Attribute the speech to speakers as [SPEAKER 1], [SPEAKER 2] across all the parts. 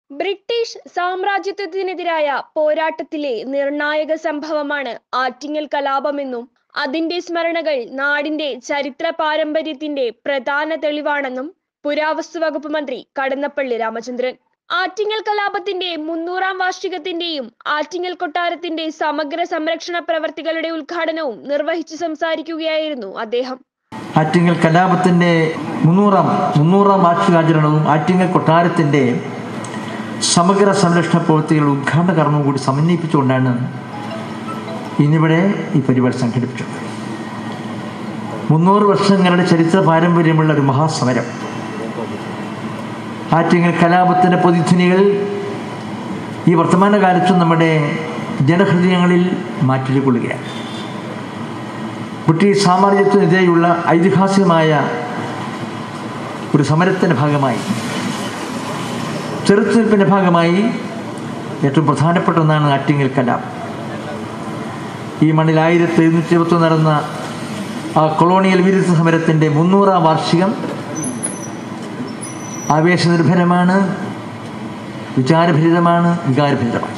[SPEAKER 1] British സാമ്രാജ്യത്വത്തിനെതിരായ പോരാട്ടത്തിലെ നിർണായക സംഭവമാണ് ആറ്റിങ്ങൽ കലാപമെന്നും അതിന്റെ സ്മരണകൾ നാടിന്റെ ചരിത്ര പാരമ്പര്യത്തിന്റെ പ്രധാന തെളിവാണെന്നും പുരാവസ്തു വകുപ്പ് മന്ത്രി കടന്നപ്പള്ളി രാമചന്ദ്രൻ ആറ്റിങ്ങൽ കലാപത്തിന്റെ മുന്നൂറാം വാർഷികത്തിന്റെയും ആറ്റിങ്ങൽ കൊട്ടാരത്തിന്റെ സമഗ്ര സംരക്ഷണ പ്രവർത്തികളുടെ ഉദ്ഘാടനവും നിർവഹിച്ചു സംസാരിക്കുകയായിരുന്നു അദ്ദേഹം
[SPEAKER 2] ആറ്റിങ്ങൽ കലാപത്തിൻ്റെ മുന്നൂറാം മുന്നൂറാം വാർഷികാചരണവും ആറ്റിങ്ങൽ കൊട്ടാരത്തിൻ്റെ സമഗ്ര സംരക്ഷണ പ്രവൃത്തികളുടെ ഉദ്ഘാടന കർമ്മവും കൂടി സമന്വയിപ്പിച്ചുകൊണ്ടാണ് ഇന്നിവിടെ ഈ പരിപാടി സംഘടിപ്പിച്ചത് മുന്നൂറ് വർഷങ്ങളുടെ ചരിത്ര പാരമ്പര്യമുള്ള ഒരു മഹാസമരം ആറ്റിങ്ങൽ കലാപത്തിൻ്റെ പൊതിധ്വനികൾ ഈ വർത്തമാനകാലത്തും നമ്മുടെ ജനഹൃദയങ്ങളിൽ മാറ്റിക്കൊള്ളുകയാണ് ബ്രിട്ടീഷ് സാമ്രാജ്യത്തിനെതിരെയുള്ള ഐതിഹാസികമായ ഒരു സമരത്തിൻ്റെ ഭാഗമായി ചെറുത്തുനിൽപ്പിൻ്റെ ഭാഗമായി ഏറ്റവും പ്രധാനപ്പെട്ട ഒന്നാണ് ആറ്റിങ്ങൽ കലാം ഈ മണ്ണിൽ ആയിരത്തി എഴുന്നൂറ്റി ഇരുപത്തൊന്ന് നടന്ന ആ കൊളോണിയൽ വിരുദ്ധ സമരത്തിൻ്റെ മുന്നൂറാം വാർഷികം ആവേശനിർഭരമാണ് വിചാരഭരിതമാണ് വികാരഭരിതമാണ്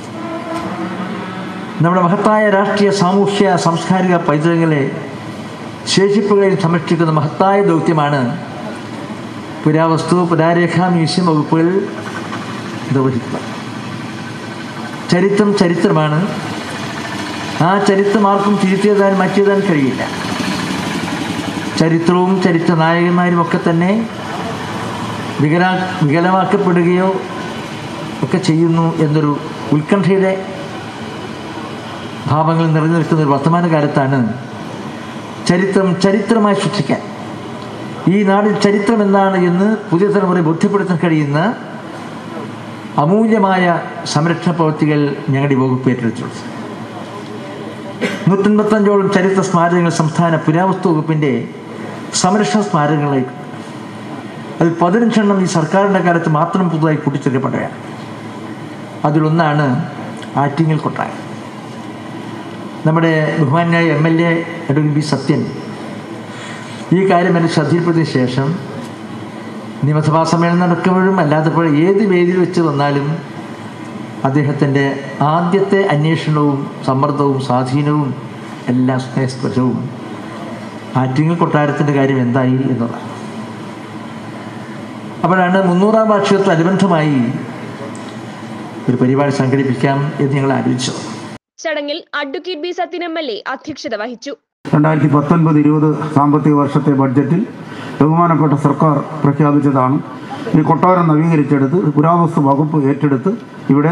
[SPEAKER 2] നമ്മുടെ മഹത്തായ രാഷ്ട്രീയ സാമൂഹ്യ സാംസ്കാരിക പൈതൃകങ്ങളെ ശേഷിപ്പുകളിൽ സംരക്ഷിക്കുന്ന മഹത്തായ ദൗത്യമാണ് പുരാവസ്തു പുരാരേഖ മ്യൂസിയം വകുപ്പുകൾ നിർവഹിക്കുന്നത് ചരിത്രം ചരിത്രമാണ് ആ ചരിത്രം ആർക്കും തിരുത്തിയതാൻ മാറ്റിയതാൻ കഴിയില്ല ചരിത്രവും ചരിത്ര നായകന്മാരും ഒക്കെ തന്നെ വികലാ വികലമാക്കപ്പെടുകയോ ഒക്കെ ചെയ്യുന്നു എന്നൊരു ഉത്കണ്ഠയുടെ ഭാവങ്ങൾ നിറഞ്ഞു നിൽക്കുന്ന ഒരു വർത്തമാനകാലത്താണ് ചരിത്രം ചരിത്രമായി സൃഷ്ടിക്കാൻ ഈ നാടിൽ ചരിത്രം എന്താണ് എന്ന് പുതിയ തലമുറ ബോധ്യപ്പെടുത്താൻ കഴിയുന്ന അമൂല്യമായ സംരക്ഷണ പ്രവൃത്തികൾ ഞങ്ങളുടെ വകുപ്പ് ഏറ്റെടുത്തിട്ടുണ്ട് നൂറ്റൻപത്തഞ്ചോളം ചരിത്ര സ്മാരകങ്ങൾ സംസ്ഥാന പുരാവസ്തു വകുപ്പിൻ്റെ സംരക്ഷണ സ്മാരകങ്ങളായി അതിൽ പതിനഞ്ചെണ്ണം ഈ സർക്കാരിൻ്റെ കാലത്ത് മാത്രം പുതുതായി കൂട്ടിച്ചേർക്കപ്പെട്ടവയാണ് അതിലൊന്നാണ് ആറ്റിങ്ങൽ കൊട്ടാരം നമ്മുടെ ബഹുമാനായ M L A advocate B Sathyan ഈ കാര്യം എൻ്റെ ശ്രദ്ധയിൽപ്പെടുത്തിയ ശേഷം നിയമസഭാ സമ്മേളനം നടക്കുമ്പോഴും അല്ലാത്തപ്പോഴും ഏത് വേദിയിൽ വെച്ച് വന്നാലും അദ്ദേഹത്തിൻ്റെ ആദ്യത്തെ അന്വേഷണവും സമ്മർദ്ദവും സ്വാധീനവും എല്ലാ സ്നേഹസ്പർശവും ആറ്റിങ്ങൽ കൊട്ടാരത്തിൻ്റെ കാര്യം എന്തായി എന്നതാണ് അപ്പോഴാണ് മുന്നൂറാം വാർഷികത്തോടനുബന്ധമായി ഒരു പരിപാടി സംഘടിപ്പിക്കാം എന്ന് ഞങ്ങൾ ആലോചിച്ചത്
[SPEAKER 1] ചടങ്ങിൽ advocate B Sathyan M L A അധ്യക്ഷത വഹിച്ചു
[SPEAKER 3] രണ്ടായിരത്തി പത്തൊൻപത് ഇരുപത് സാമ്പത്തിക വർഷത്തെ ബഡ്ജറ്റിൽ ബഹുമാനപ്പെട്ട സർക്കാർ പ്രഖ്യാപിച്ചതാണ് ഈ കൊട്ടാരം നവീകരിച്ചെടുത്ത് പുരാവസ്തു വകുപ്പ് ഏറ്റെടുത്ത് ഇവിടെ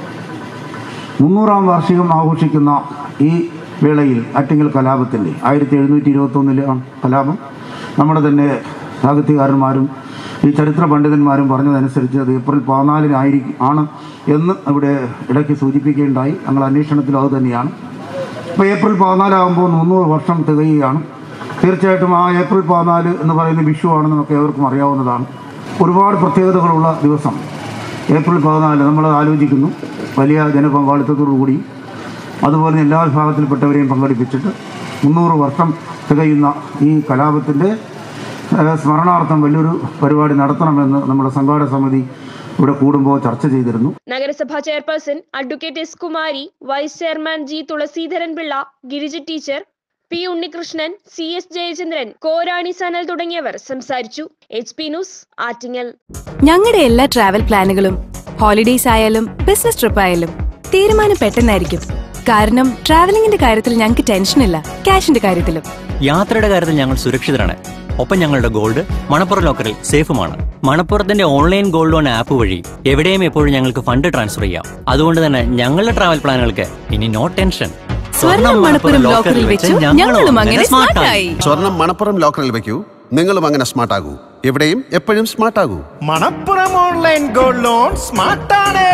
[SPEAKER 3] മുന്നൂറാം വാർഷികം ആഘോഷിക്കുന്ന ഈ വേളയിൽ ആറ്റിങ്ങൽ കലാപത്തിൻ്റെ ആയിരത്തി എഴുന്നൂറ്റി ഇരുപത്തൊന്നിലാണ് കലാപം നമ്മുടെ തന്നെ സാഹിത്യകാരന്മാരും ഈ ചരിത്ര പണ്ഡിതന്മാരും പറഞ്ഞതനുസരിച്ച് അത് ഏപ്രിൽ പതിനാലിനായിരിക്കും ആണ് എന്ന് ഇവിടെ ഇടയ്ക്ക് സൂചിപ്പിക്കുകയുണ്ടായി ഞങ്ങൾ അന്വേഷണത്തിൽ അത് തന്നെയാണ് ഇപ്പോൾ ഏപ്രിൽ പതിനാലാകുമ്പോൾ മുന്നൂറ് വർഷം തികയുകയാണ് തീർച്ചയായിട്ടും ആ ഏപ്രിൽ പതിനാല് എന്ന് പറയുന്ന വിഷു ആണെന്ന് നമുക്ക് ഏവർക്കും അറിയാവുന്നതാണ് ഒരുപാട് പ്രത്യേകതകളുള്ള ദിവസം ഏപ്രിൽ പതിനാല് നമ്മൾ ആലോചിക്കുന്നു വലിയ ജനപങ്കാളിത്തത്തോടു കൂടി അതുപോലെ എല്ലാ വിഭാഗത്തിൽപ്പെട്ടവരെയും പങ്കെടുപ്പിച്ചിട്ട് മുന്നൂറ് വർഷം തികയുന്ന ഈ കലാപത്തിൻ്റെ ഏഹ്, സ്മരണാർത്ഥം വലിയൊരു പരിപാടി നടത്തണമെന്ന് നമ്മുടെ സംഘാടക സമിതി ഇവിടെ കൂടുമ്പോൾ ചർച്ച ചെയ്തിരുന്നു
[SPEAKER 1] നഗരസഭാ chairperson advocate S Kumari vice chairman G Thulaseedharan Pillai Girija teacher P Unnikrishnan C S Jayachandran Korani Sanal തുടങ്ങിയവർ സംസാരിച്ചു എച്ച് പി ന്യൂസ് ആറ്റിങ്ങൽ
[SPEAKER 4] ഞങ്ങളുടെ എല്ലാ ട്രാവൽ പ്ലാനുകളും ഹോളിഡേയ്സ് ആയാലും ബിസിനസ് ട്രിപ്പ് ആയാലും തീരുമാനം പെട്ടെന്നായിരിക്കും കാരണം ട്രാവലിംഗിന്റെ കാര്യത്തിൽ ഞങ്ങൾക്ക് ടെൻഷനില്ല ക്യാഷിന്റെ കാര്യത്തിലും
[SPEAKER 5] യാത്രയുടെ കാര്യത്തിൽ ഞങ്ങൾ സുരക്ഷിതരാണ് ഒപ്പം ഞങ്ങളുടെ ഗോൾഡ് മണപ്പുറം ലോക്കറിൽ സേഫുമാണ് മണപ്പുറത്തിന്റെ ഓൺലൈൻ ഗോൾഡ് ലോൺ ആപ്പ് വഴി എവിടെയും എപ്പോഴും ഞങ്ങൾക്ക് ഫണ്ട് ട്രാൻസ്ഫർ ചെയ്യാം അതുകൊണ്ട് തന്നെ ഞങ്ങളുടെ ട്രാവൽ പ്ലാനുകൾക്ക് ഇനി നോ ടെൻഷൻ
[SPEAKER 4] സ്വർണം മണപ്പുറം ലോക്കറിൽ വെച്ചു ഞങ്ങളും അങ്ങനെ സ്മാർട്ടായി
[SPEAKER 6] സ്വർണം മണപ്പുറം ലോക്കറിൽ വെക്കൂ നിങ്ങളും അങ്ങനെ സ്മാർട്ട് ആകൂ എവിടെയും എപ്പോഴും സ്മാർട്ട് ആകൂ
[SPEAKER 7] മണപ്പുറം ഓൺലൈൻ ഗോൾഡ് ലോൺ സ്മാർട്ടാണ്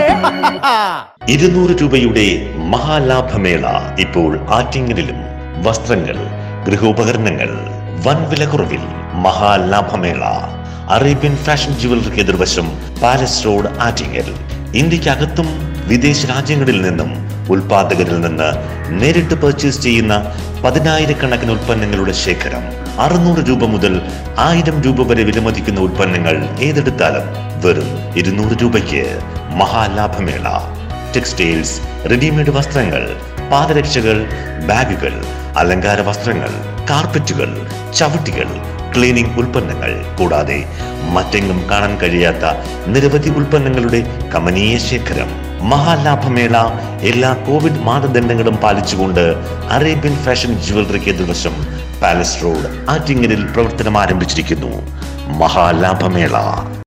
[SPEAKER 8] ഇരുന്നൂറ് രൂപയുടെ മഹാലാഭമേള ഇപ്പോൾ ആറ്റിങ്ങലിലും വസ്ത്രങ്ങൾ ഗൃഹോപകരണങ്ങൾ വൻ വിലക്കുറവിൽ മഹാലാഭമേള അറേബ്യൻ ഫാഷൻ ജുവലറിക്ക് എതിർവശം പാലസ് റോഡ് ആറ്റിങ്ങൽ ഇന്ത്യക്കകത്തും വിദേശ രാജ്യങ്ങളിൽ നിന്നും ഉൽപാദകരിൽ നിന്ന് നേരിട്ട് പർച്ചേസ് ചെയ്യുന്ന പതിനായിരക്കണക്കിന് ഉൽപ്പന്നങ്ങളുടെ ശേഖരം അറുന്നൂറ് രൂപ മുതൽ ആയിരം രൂപ വരെ വിലമതിക്കുന്ന ഉൽപ്പന്നങ്ങൾ ഏതെടുത്താലും വെറും ഇരുന്നൂറ് രൂപയ്ക്ക് മഹാലാഭമേള ടെക്സ്റ്റൈൽസ് റെഡിമെയ്ഡ് വസ്ത്രങ്ങൾ പാദരക്ഷകൾ ബാഗുകൾ അലങ്കാര വസ്ത്രങ്ങൾ കാർപ്പറ്റുകൾ ചവിട്ടികൾ ക്ലീനിംഗ് ഉൽപ്പന്നങ്ങൾ കൂടാതെ മറ്റെങ്ങും കാണാൻ കഴിയാത്ത നിരവധി ഉൽപ്പന്നങ്ങളുടെ കമനീയ ശേഖരം മഹാലാഭമേള എല്ലാ കോവിഡ് മാനദണ്ഡങ്ങളും പാലിച്ചുകൊണ്ട് അറേബ്യൻ ഫാഷൻ ജുവലറിക്ക് എതിർവശം പാലസ് റോഡ് ആറ്റിങ്ങലിൽ പ്രവർത്തനം ആരംഭിച്ചിരിക്കുന്നു മഹാലാഭമേള